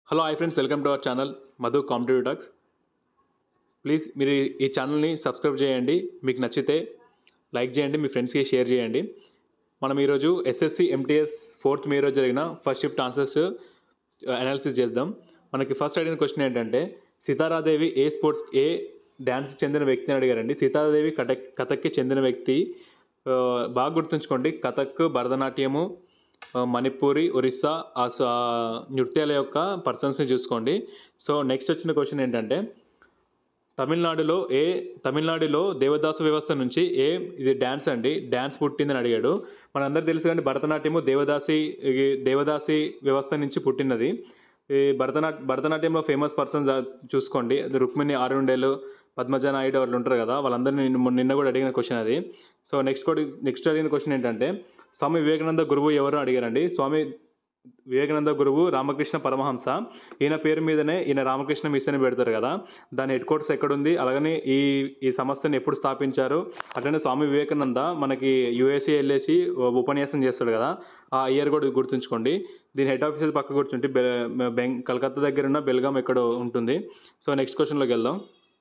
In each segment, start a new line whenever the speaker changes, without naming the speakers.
hello hi friends welcome to our channel Madhu competitive talks please మీరు ఈ- ఈ ఛానల్ని సబ్స్క్రైబ్ చేయండి మీకు నచ్చితే లైక్ చేయండి మీ ఫ్రెండ్స్కి షేర్ చేయండి మనం ఈరోజు ఎస్ఎస్సి ఎంటీఎస్ ఫోర్త్ మే రోజు జరిగిన ఫస్ట్ షిఫ్ట్ ఆన్సర్స్ అనాలిసిస్ చేద్దాం మనకి ఫస్ట్ అడిగిన క్వశ్చన్ ఏంటంటే సీతారాదేవి ఏ స్పోర్ట్స్ ఏ డ్యాన్స్కి చెందిన వ్యక్తి అని అడిగారండి సీతారాదేవి కథక్ కథక్కి చెందిన వ్యక్తి ఆ, బాగా గుర్తుంచుకోండి కథక్ భరతనాట్యము ఆ, మణిపూరి ఒరిస్సా ఆ స- ఆ నృత్యాల యొక్క పర్సన్స్ని చూసుకోండి సో నెక్స్ట్ వచ్చిన క్వశ్చన్ ఏంటంటే తమిళనాడులో ఏ తమిళనాడులో దేవదాసు వ్యవస్థ నుంచి ఏ ఇది డ్యాన్స్ అండి డ్యాన్స్ పుట్టిందని అడిగాడు మనందరూ తెలుసు కానీ భరతనాట్యము దేవదాసి ఈ దేవదాసి వ్యవస్థ నుంచి పుట్టినది ఈ భరతనాట్ భరతనాట్యంలో ఫేమస్ పర్సన్స్ చూసుకోండి అది రుక్మిణి ఆరుండేలు పద్మజ నాయుడు వాళ్ళు ఉంటారు కదా వాళ్ళందరినీ నిన్న నిన్న కూడా అడిగిన క్వశ్చన్ అది సో నెక్స్ట్ కూడా నెక్స్ట్ అడిగిన క్వశ్చన్ ఏంటంటే స్వామి వివేకానంద గురువు ఎవరు అని అడిగారండి స్వామి వివేకానంద గురువు రామకృష్ణ పరమహంస ఈయన పేరు మీదనే ఈయన రామకృష్ణ మిషన్ పెడతారు కదా దాని హెడ్ క్వార్టర్స్ ఎక్కడుంది అలాగనే ఈ ఈ సంస్థని ఎప్పుడు స్థాపించారు అట్లనే స్వామి వివేకానంద మనకి యుఎస్ఏ వెళ్ళేసి ఉపన్యాసం చేస్తాడు కదా ఆ ఇయర్ కూడా గుర్తుంచుకోండి దీని హెడ్ ఆఫీస్ పక్క కూర్చుంటే బె బెంగ్ కలకత్తా దగ్గర ఉన్న బెల్గాం ఎక్కడో ఉంటుంది సో నెక్స్ట్ క్వశ్చన్లోకి వెళ్దాం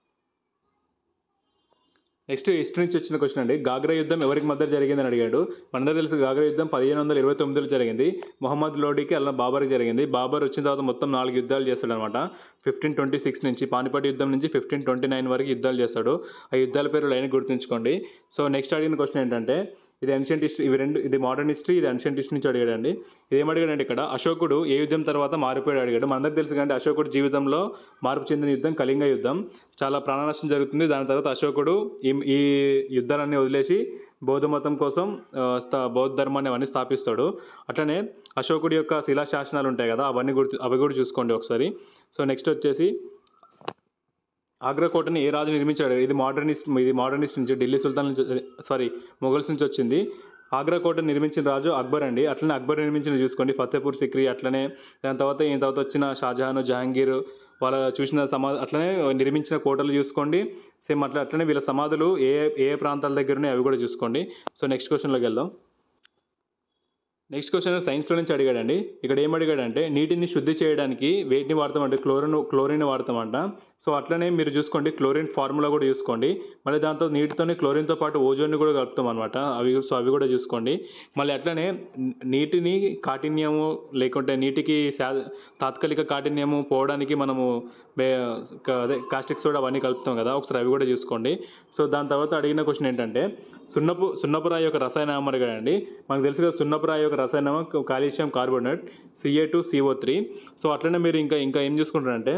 నెక్స్ట్ హిస్టరీ నుంచి వచ్చిన క్వశ్చన్ అండి గాగ్రా యుద్ధం ఎవరికి మధ్య జరిగిందని అడిగాడు మనందరూ తెలుసు గాగ్రా యుద్ధం పదిహేను వందల ఇరవై తొమ్మిదిలో జరిగింది మొహమ్మద్ లోడీకి అలా బాబర్కి జరిగింది బాబర్ వచ్చిన తర్వాత మొత్తం నాలుగు యుద్ధాలు చేస్తాడు అనమాట ఫిఫ్టీన్ ట్వంటీ సిక్స్ నుంచి పానిపట్ యుద్ధం నుంచి ఫిఫ్టీన్ ట్వంటీ నైన్ వరకు యుద్ధాలు చేస్తాడు ఆ యుద్ధాల పేరు లైన్ గుర్తుంచుకోండి సో నెక్స్ట్ అడిగిన క్వశ్చన్ ఏంటంటే ఇది అన్షియంట్ హిస్టరీ ఇవి రెండు ఇది మోడర్న్ హిస్టరీ ఇది అన్షియంట్ హిస్టరీ నుంచి అడిగాడండి ఇది ఏమడిగాడంటే ఇక్కడ అశోకుడు ఏ యుద్ధం తర్వాత మారిపోయాడు అడిగాడు మనందరికి తెలుసు కానీ అశోకుడు జీవితంలో మార్పు చెందిన యుద్ధం కళింగ యుద్ధం చాలా ప్రాణనష్టం జరుగుతుంది దాని తర్వాత అశోకుడు ఈ ఈ యుద్ధాలన్నీ వదిలేసి బౌద్ధ మతం కోసం ఆ, స్థా- బౌద్ధ ధర్మాన్ని అవన్నీ స్థాపిస్తాడు అట్లనే అశోకుడి యొక్క శిలాశాసనాలు ఉంటాయి కదా అవన్నీ గుర్తు అవి కూడా చూసుకోండి ఒకసారి సో నెక్స్ట్ వచ్చేసి ఆగ్రా కోటని ఏ రాజు నిర్మించాడు ఇది మోడర్నిస్ట్ ఇది మోడర్నిస్ట్ నుంచి ఢిల్లీ సుల్తాన్ నుంచి సారీ మొఘల్స్ నుంచి వచ్చింది ఆగ్రా కోటను నిర్మించిన రాజు అక్బర్ అండి అట్లనే అక్బర్ నిర్మించిన చూసుకోండి ఫతేపూర్ సిక్రీ అట్లనే దాని తర్వాత ఈయన తర్వాత వచ్చిన షాజహాన్ జహాంగీర్ వాళ్ళ చూసిన సమా అట్లనే నిర్మించిన కోటలు చూసుకోండి సేమ్ అట్లా అట్లనే వీళ్ళ సమాధులు ఏ ఏ ప్రాంతాల దగ్గర ఉన్నాయి అవి కూడా చూసుకోండి సో నెక్స్ట్ క్వశ్చన్లోకి వెళ్దాం నెక్స్ట్ క్వశ్చన్ సైన్స్లో నుంచి అడిగాడండి ఇక్కడ ఏం అడిగాడంటే నీటిని శుద్ధి చేయడానికి వేటిని వాడతామంటే క్లోరిన్ క్లోరిన్ వాడతామంట సో అట్లనే మీరు చూసుకోండి క్లోరిన్ ఫార్ములా కూడా చూసుకోండి మళ్ళీ దాంతో నీటితోనే క్లోరిన్తో పాటు ఓజోన్ని కూడా కలుపుతాం అనమాట అవి సో అవి కూడా చూసుకోండి మళ్ళీ అట్లనే నీటిని కాఠిన్యము లేకుంటే నీటికి శా తాత్కాలిక కాఠిన్యము పోవడానికి మనము బే- క- అదే కాస్టిక్ సోడా అవన్నీ కలుపుతాం కదా ఒకసారి అవి కూడా చూసుకోండి సో దాని తర్వాత అడిగిన క్వశ్చన్ ఏంటంటే సున్నపు సున్నపు రాయి యొక్క రసాయనామం అడిగాడండి మనకు తెలుసు కదా సున్నపు రాయి యొక్క రసాయనామం calcium carbonate C A two C O three so అట్లనే మీరు ఇంకా ఇంకా ఏం చూసుకుంటారంటే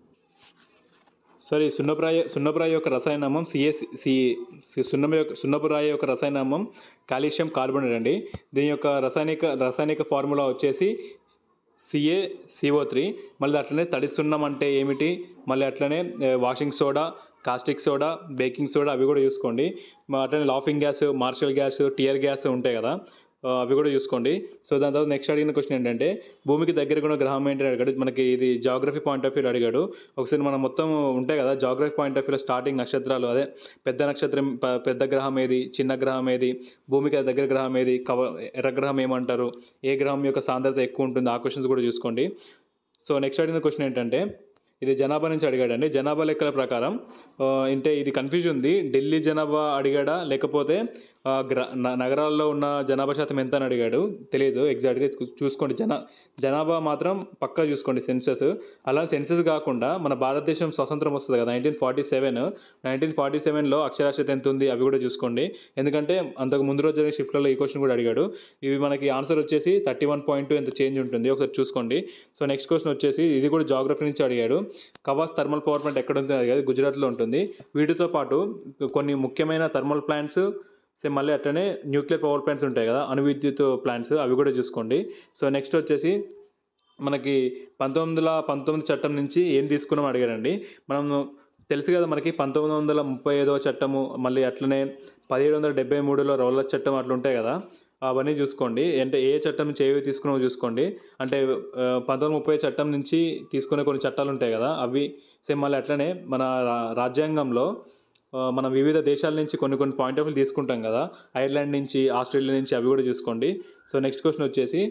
సారీ సున్నప్రాయ సున్నప్రాయ యొక్క రసాయనామం సిఎస్ సి సున్నమ యొక్క సున్నపురాయి యొక్క రసాయనామం కాల్షియం కార్బోనేట్ అండి దీని యొక్క రసాయనిక రసాయనిక ఫార్ములా వచ్చేసి సిఏ సిఓ త్రీ మళ్ళీ అట్లనే తడి సున్నం అంటే ఏమిటి మళ్ళీ అట్లనే ఏ, washing soda caustic soda baking soda అవి కూడా చూసుకోండి మా అట్లనే laughing gas marshal gas tear gas ఉంటాయి కదా ఆ, అవి కూడా చూసుకోండి సో దాని తర్వాత నెక్స్ట్ అడిగిన క్వశ్చన్ ఏంటంటే భూమికి దగ్గరగా ఉన్న గ్రహం ఏంటని అడిగాడు మనకి ఇది జాగ్రఫీ పాయింట్ ఆఫ్ వ్యూ అడిగాడు ఒకసారి మనం మొత్తం ఉంటాయి కదా జాగ్రఫీ పాయింట్ ఆఫ్ వ్యూలో స్టార్టింగ్ నక్షత్రాలు అదే పెద్ద నక్షత్రం ప- పెద్ద గ్రహం ఏది చిన్న గ్రహం ఏది భూమికి దగ్గర గ్రహం ఏది కవ ఎర్ర గ్రహం ఏమంటారు ఏ గ్రహం యొక్క సాంద్రత ఎక్కువ ఉంటుంది ఆ క్వశ్చన్స్ కూడా చూసుకోండి సో నెక్స్ట్ అడిగిన క్వశ్చన్ ఏంటంటే ఇది జనాభా నుంచి అడిగాడండి జనాభా లెక్కల ప్రకారం ఆ, అంటే ఇది కన్ఫ్యూజన్ ఉంది ఢిల్లీ జనాభా అడిగాడా లేకపోతే ఆ, గ్ర న- నగరాల్లో ఉన్న జనాభా శాతం ఎంత అని అడిగాడు తెలియదు ఎగ్జాక్ట్గా చూ- చూసుకోండి జన జనాభా మాత్రం పక్కా చూసుకోండి సెన్సెస్ అలా సెన్సెస్ కాకుండా మన భారతదేశం స్వతంత్రం వస్తుంది కదా nineteen forty seven nineteen forty సెవెన్లో అక్షరాస్యత ఎంత ఉంది అవి కూడా చూసుకోండి ఎందుకంటే అంతకు ముందు రోజు జరిగిన షిఫ్ట్లలో ఈ క్వశ్చన్ కూడా అడిగాడు ఇవి మనకి ఆన్సర్ వచ్చేసి థర్టీ వన్ పాయింట్ ఎంత చేంజ్ ఉంటుంది ఒకసారి చూసుకోండి సో నెక్స్ట్ క్వశ్చన్ వచ్చేసి ఇది కూడా జాగ్రఫీ నుంచి అడిగాడు కవాస్ థర్మల్ పవర్ ప్లాంట్ ఎక్కడ ఉంటుంది అడిగాడు గుజరాత్లో ఉంటుంది వీటితో పాటు కొన్ని ముఖ్యమైన థర్మల్ ప్లాంట్స్ సేమ్ మళ్ళీ అట్లనే న్యూక్లియర్ పవర్ ప్లాంట్స్ ఉంటాయి కదా అణు విద్యుత్ ప్లాంట్స్ అవి కూడా చూసుకోండి సో నెక్స్ట్ వచ్చేసి మనకి పంతొమ్మిది వందల పంతొమ్మిది చట్టం నుంచి ఏం తీసుకున్నాం అడిగారండి మనం తెలుసు కదా మనకి పంతొమ్మిది వందల ముప్పై ఐదవ చట్టము మళ్ళీ అట్లనే పదిహేడు వందల డెబ్బై మూడులో రౌల చట్టం అట్లా ఉంటాయి కదా అవన్నీ చూసుకోండి అంటే ఏ చట్టం నుంచి ఏవి తీసుకున్నామో చూసుకోండి అంటే ఆ, పంతొమ్మిది ముప్పై చట్టం నుంచి తీసుకునే కొన్ని చట్టాలు ఉంటాయి కదా అవి సేమ్ మళ్ళీ అట్లనే మన రా- రాజ్యాంగంలో ఆ, మనం వివిధ దేశాల నుంచి కొన్ని కొన్ని పాయింట్ ఆఫ్ వ్యూ తీసుకుంటాం కదా ఐర్లాండ్ నుంచి ఆస్ట్రేలియా నుంచి అవి కూడా చూసుకోండి సో నెక్స్ట్ క్వశ్చన్ వచ్చేసి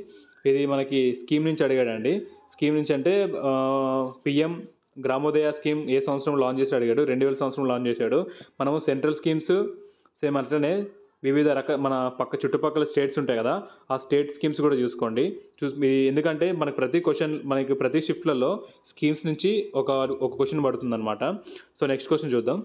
ఇది మనకి స్కీమ్ నుంచి అడిగాడండి స్కీమ్ నుంచి అంటే పిఎం గ్రామోదయ స్కీమ్ ఏ సంవత్సరం లాంచ్ చేసి అడిగాడు రెండు వేల సంవత్సరం లాంచ్ చేశాడు మనము సెంట్రల్ స్కీమ్స్ సేమ్ అట్లనే వివిధ రక మన పక్క చుట్టుపక్కల స్టేట్స్ ఉంటాయి కదా ఆ స్టేట్ స్కీమ్స్ కూడా చూసుకోండి చూ మీ ఎందుకంటే మనకి ప్రతి క్వశ్చన్ మనకి ప్రతి షిఫ్ట్లలో స్కీమ్స్ నుంచి ఒక ఒక క్వశ్చన్ పడుతుంది అనమాట సో నెక్స్ట్ క్వశ్చన్ చూద్దాం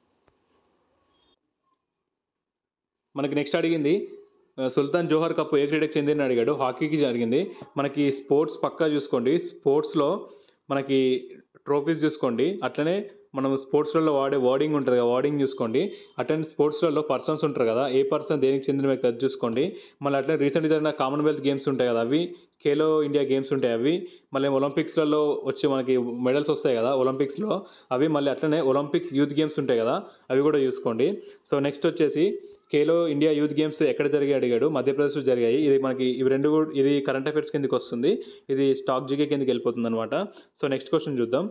మనకి నెక్స్ట్ అడిగింది ఆ, సుల్తాన్ జోహర్ కప్ ఏ క్రీడకి చెందిన అడిగాడు హాకీకి జరిగింది మనకి స్పోర్ట్స్ పక్కా చూసుకోండి స్పోర్ట్స్లో మనకి ట్రోఫీస్ చూసుకోండి అట్లనే మనం స్పోర్ట్స్లలో వాడే వర్డింగ్ ఉంటుంది కదా వర్డింగ్ చూసుకోండి అట్లనే స్పోర్ట్స్లలో పర్సన్స్ ఉంటారు కదా ఏ పర్సన్ దేనికి చెందిన వ్యక్తి అది చూసుకోండి మళ్ళీ అట్లనే రీసెంట్గా జరిగిన కామన్వెల్త్ గేమ్స్ ఉంటాయి కదా అవి ఖేలో ఇండియా గేమ్స్ ఉంటాయి అవి మళ్ళీ ఒలింపిక్స్లలో వచ్చి మనకి మెడల్స్ వస్తాయి కదా ఒలింపిక్స్లో అవి మళ్ళీ అట్లనే ఒలింపిక్స్ యూత్ గేమ్స్ ఉంటాయి కదా అవి కూడా చూసుకోండి సో నెక్స్ట్ వచ్చేసి ఖేలో ఇండియా యూత్ గేమ్స్ ఎక్కడ జరిగాయి అడిగాడు మధ్యప్రదేశ్లో జరిగాయి ఇది మనకి ఇవి రెండు కూడా ఇది కరెంట్ అఫైర్స్ కిందకి వస్తుంది ఇది స్టాక్ జీకే కిందకి వెళ్ళిపోతుంది అనమాట సో నెక్స్ట్ క్వశ్చన్ చూద్దాం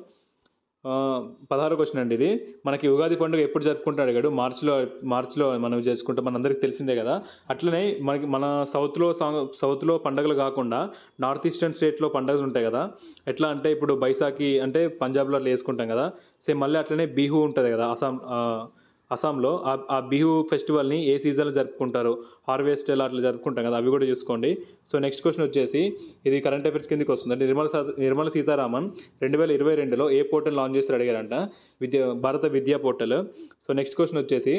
ఆ, పదహారు క్వశ్చన్ అండి ఇది మనకి ఉగాది పండుగ ఎప్పుడు జరుపుకుంటాడు అడిగాడు మార్చిలో మార్చిలో మనం చేసుకుంటాం మనందరికీ తెలిసిందే కదా అట్లనే మనకి మన సౌత్లో సాంగ్ సౌత్లో పండుగలు కాకుండా నార్త్ ఈస్టర్న్ స్టేట్లో పండుగలు ఉంటాయి కదా ఎట్లా అంటే ఇప్పుడు బైసాఖి అంటే పంజాబ్లో అట్లా వేసుకుంటాం కదా సేమ్ మళ్ళీ అట్లనే బిహు ఉంటుంది కదా అస్సాం ఆ, అస్సాంలో ఆ ఆ బిహు ఫెస్టివల్ని ఏ సీజన్లో జరుపుకుంటారు హార్వెస్ట్ ఎలా అట్లా జరుపుకుంటాం కదా అవి కూడా చూసుకోండి సో నెక్స్ట్ క్వశ్చన్ వచ్చేసి ఇది కరెంట్ అఫైర్స్ కిందకి వస్తుంది నిర్మల సా- నిర్మల సీతారామన్ రెండు వేల ఇరవై రెండులో ఏ పోర్టల్ లాంచ్ చేసి అడిగారంట Vidya Bharat Vidya portal so next question వచ్చేసి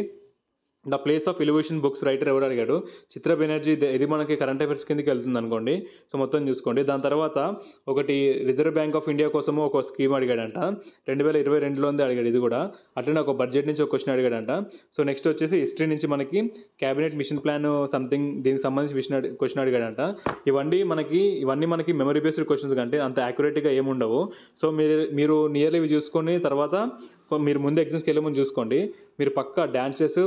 the place of elevation books writer ఎవరు అడిగాడు చిత్ర బెనర్జీ ఇది- ఇది మనకి కరెంట్ అఫైర్స్ కిందకి వెళ్తుంది అనుకోండి సో మొత్తం చూసుకోండి దాని తర్వాత ఒకటి రిజర్వ్ బ్యాంక్ ఆఫ్ ఇండియా కోసము ఒక స్కీమ్ అడిగాడంట రెండు వేల ఇరవై రెండులోనే అడిగాడు ఇది కూడా అట్లనే ఒక బడ్జెట్ నుంచి ఒక క్వశ్చన్ అడిగాడంట సో నెక్స్ట్ వచ్చేసి హిస్టరీ నుంచి మనకి క్యాబినెట్ మిషన్ ప్లాన్ సంథింగ్ దీనికి సంబంధించి క్వశ్చన్ క్వశ్చన్ అడిగాడంట ఇవన్నీ మనకి ఇవన్నీ మనకి మెమరీ బేస్డ్ క్వశ్చన్స్ కంటే అంత యాక్యురేట్గా ఏముండవు సో మీరు మీరు నియర్లీ ఇవి చూసుకొని తర్వాత కొ- మీరు ముందు ఎగ్జామ్స్కి వెళ్ళే ముందు చూసుకోండి మీరు పక్క డాన్సెస్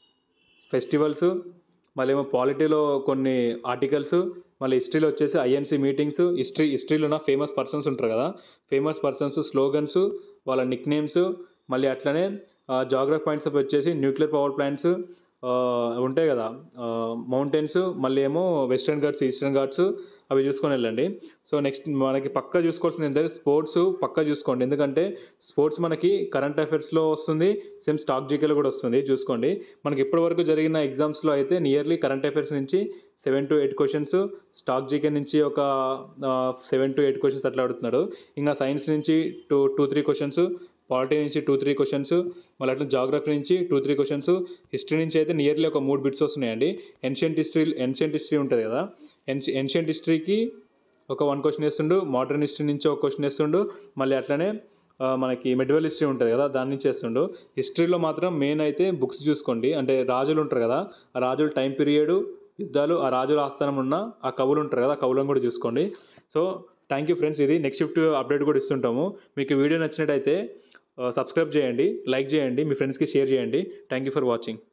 ఫెస్టివల్స్ మళ్ళీ ఏమో పాలిటీలో కొన్ని ఆర్టికల్స్ మళ్ళీ హిస్టరీలో వచ్చేసి ఐఎన్సీ మీటింగ్స్ హిస్టరీ హిస్టరీలో ఉన్న ఫేమస్ పర్సన్స్ ఉంటారు కదా ఫేమస్ పర్సన్స్ స్లోగన్స్ వాళ్ళ నిక్ నేమ్స్ మళ్ళీ అట్లనే జాగ్రఫీ పాయింట్స్ వచ్చేసి న్యూక్లియర్ పవర్ ప్లాంట్స్ ఉంటాయి కదా మౌంటైన్స్ మళ్ళీ ఏమో వెస్ట్రన్ ఘాట్స్ ఈస్టర్న్ ఘాట్స్ అవి చూసుకొని వెళ్ళండి సో నెక్స్ట్ మనకి పక్కా చూసుకోవాల్సింది ఏంటంటే స్పోర్ట్స్ పక్కా చూసుకోండి ఎందుకంటే స్పోర్ట్స్ మనకి కరెంట్ అఫైర్స్లో వస్తుంది సేమ్ స్టాక్ జీకేలో కూడా వస్తుంది చూసుకోండి మనకి ఇప్పటివరకు జరిగిన ఎగ్జామ్స్లో అయితే నియర్లీ కరెంట్ అఫైర్స్ నుంచి seven to eight questions static GK నుంచి ఒక సెవెన్ టు ఎయిట్ క్వశ్చన్స్ అట్లా అడుగుతున్నాడు ఇంకా సైన్స్ నుంచి two two three questions polity నుంచి టూ త్రీ క్వశ్చన్స్ మళ్ళీ అట్లా జాగ్రఫీ నుంచి టూ త్రీ క్వశ్చన్స్ హిస్టరీ నుంచి అయితే నియర్లీ ఒక మూడు బిట్స్ వస్తున్నాయండి ఎన్షియంట్ హిస్టరీ ఎన్షియంట్ హిస్టరీ ఉంటుంది కదా ఎన్షి ఎన్షియంట్ హిస్టరీకి ఒక వన్ క్వశ్చన్ వేస్తుండు మోడర్న్ హిస్టరీ నుంచి ఒక క్వశ్చన్ వేస్తుండు మళ్ళీ అట్లనే ఆ, మనకి మెడివల్ హిస్టరీ ఉంటుంది కదా దాని నుంచి వేస్తుండు హిస్టరీలో మాత్రం మెయిన్ అయితే బుక్స్ చూసుకోండి అంటే రాజులు ఉంటారు కదా ఆ రాజుల టైం పీరియడ్ యుద్ధాలు ఆ రాజుల ఆస్థానం ఉన్న ఆ కవులు ఉంటారు కదా ఆ కవులను కూడా చూసుకోండి సో థ్యాంక్ యూ ఫ్రెండ్స్ ఇది నెక్స్ట్ షిఫ్ట్ అప్డేట్ కూడా ఇస్తుంటాము మీకు వీడియో నచ్చినట్టయితే సబ్స్క్రైబ్ చేయండి లైక్ చేయండి మీ ఫ్రెండ్స్కి షేర్ చేయండి థ్యాంక్ యూ ఫర్ వాచింగ్